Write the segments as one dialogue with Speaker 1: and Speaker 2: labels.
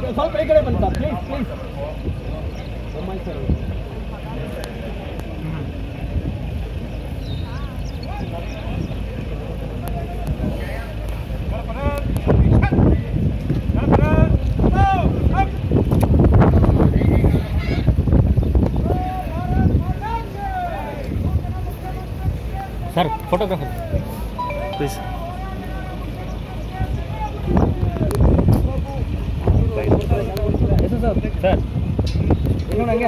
Speaker 1: ಸ್ವಲ್ಪ ಈ ಕಡೆ ಬನ್ನಿ sir please please sir
Speaker 2: sir photographer please
Speaker 1: ಎಷ್ಟು ಸರ್
Speaker 2: ಸರ್
Speaker 1: ಇನ್ನೊಂದು ಹಂಗೆ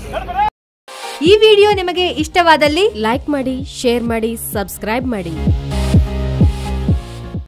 Speaker 3: ಈ ವಿಡಿಯೋ ನಿಮಗೆ ಇಷ್ಟವಾದಲ್ಲಿ ಲೈಕ್ ಮಾಡಿ ಶೇರ್ ಮಾಡಿ ಸಬ್ಸ್ಕ್ರೈಬ್ ಮಾಡಿ